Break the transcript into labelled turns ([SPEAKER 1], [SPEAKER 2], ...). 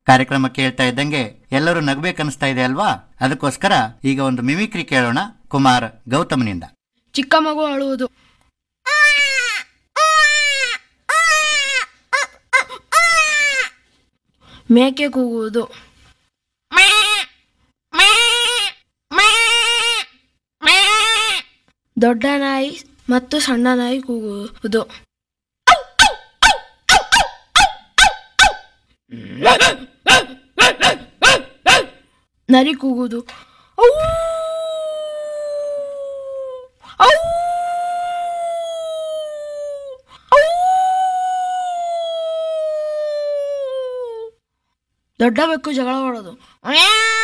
[SPEAKER 1] ಕಾರ್ಯಕ್ರಮ ಕೇಳ್ತಾ ಇದ್ದಂಗೆ ಎಲ್ಲರೂ ನಗ್ಬೇಕನ್ನಿಸ್ತಾ ಇದೆ ಅಲ್ವಾ ಅದಕ್ಕೋಸ್ಕರ ಈಗ ಒಂದು ಮಿಮಿಕ್ರಿ ಕೇಳೋಣ ಕುಮಾರ್ ಗೌತಮ್ನಿಂದ
[SPEAKER 2] ಚಿಕ್ಕ ಮಗು ಅಳುವುದು ಮೇಕೆ ಕೂಗುವುದು ದೊಡ್ಡ ನಾಯಿ ಮತ್ತು ಸಣ್ಣ ನಾಯಿ ಕೂಗುವುದು ನರಿ ಕೂಗುವುದು ಔ! ಔ! ಔ! ದೊಡ್ಡ ಬೆಕ್ಕು ಜಗಳ ಮಾಡೋದು